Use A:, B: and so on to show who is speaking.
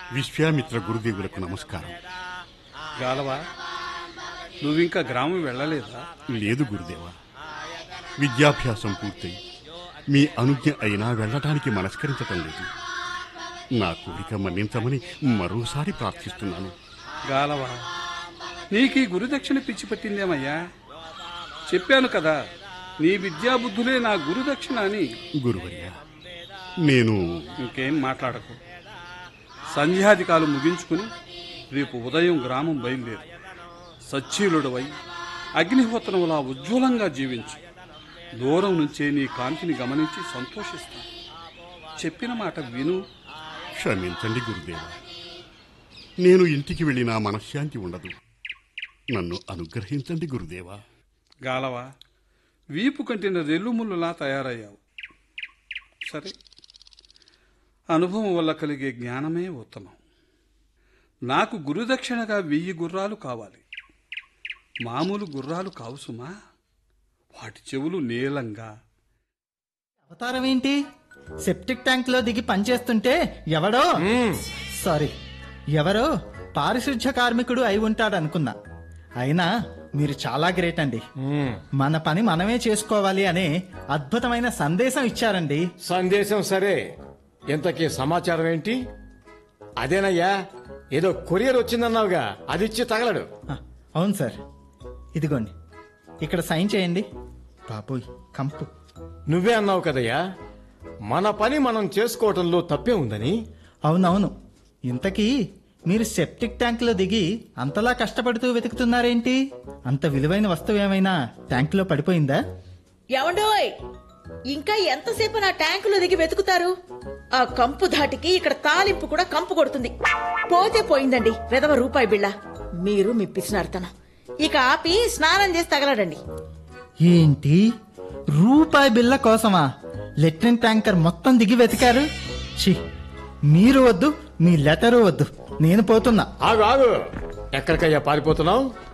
A: విశ్వామిత్ర గురుదేవులకు నమస్కారం
B: గాలవా నువ్వింకా గ్రామం వెళ్ళలేదా
A: లేదు గురుదేవా విద్యాభ్యాసం పూర్తయి మీ అనుజ్ఞ అయినా వెళ్ళటానికి మనస్కరించటం లేదు నా కోరిక మన్నించమని మరోసారి ప్రార్థిస్తున్నాను
B: గాలవా నీకీ గురుదక్షిణ పిచ్చి పట్టిందేమయ్యా చెప్పాను కదా నీ విద్యాబుద్ధులే నా గురుదక్షిణ అని
A: గురువర్య నేను
B: ఇంకేం మాట్లాడకు సంధ్యాధికాలు ముగించుకుని రేపు ఉదయం గ్రామం బయలుదేరు సచ్చీలుడవై అగ్నిహోత్రములా ఉజ్వలంగా జీవించు దూరం నుంచే నీ కాంతిని గమనించి సంతోషిస్తాను చెప్పిన మాట విను
A: క్షమించండి గురుదేవా నేను ఇంటికి వెళ్ళినా మనశ్శాంతి ఉండదు నన్ను అనుగ్రహించండి గురుదేవా
B: గాలవా వీపు కంటిన రెల్లుముళ్ళలా తయారయ్యావు సరే అనుభవం వల్ల కలిగే జ్ఞానమే ఉత్తమం నాకు గురుదక్షిణగా వెయ్యి గుర్రాలు కావాలి మామూలు గుర్రాలు కావు సుమా వాటి చెవులు నీలంగా
C: అవతారం ఏంటి సెప్టిక్ ట్యాంక్ లో దిగి పనిచేస్తుంటే ఎవడో సారీ ఎవరో పారిశుధ్య కార్మికుడు అయి ఉంటాడు అనుకున్నా అయినా మీరు చాలా గ్రేట్ అండి మన పని మనమే చేసుకోవాలి అనే అద్భుతమైన సందేశం ఇచ్చారండి
D: సందేశం సరే ఇంతకీ సమాచారం ఏంటి అదేనయ్యా ఏదో కొరియర్ వచ్చిందన్నావుగా అది ఇచ్చి తగలడు
C: ఆ, అవును సార్ ఇదిగోండి ఇక్కడ సైన్ చేయండి బాబోయ్ కంపు
D: నువ్వే అన్నావు కదయ్యా మన పని మనం చేసుకోవటంలో తప్పే ఉందని
C: అవునవును ఇంతకీ మీరు సెప్టిక్ ట్యాంక్ లో దిగి అంతలా కష్టపడుతూ వెతుకుతున్నారేంటి అంత విలువైన వస్తువు ఏమైనా ట్యాంక్ లో పడిపోయిందా
E: ఏమండోయ్ ఇంకా ఎంతసేపు నా ట్యాంకులో దిగి వెతుకుతారు ఆ కంపు ధాటికి ఇక్కడ తాలింపు కూడా కంపు కొడుతుంది పోతే పోయిందండి వెదవ రూపాయి బిళ్ళ మీరు మీ పిసినార్తనం ఇక ఆపి స్నానం చేసి తగలడండి
C: ఏంటి రూపాయి బిల్ల కోసమా లెట్రిన్ ట్యాంకర్ మొత్తం దిగి వెతికారు ఛీ మీరు వద్దు మీ లెటరు వద్దు నేను పోతున్నా
D: ఆగు ఆగు ఎక్కడికయ్యా పారిపోతున్నావు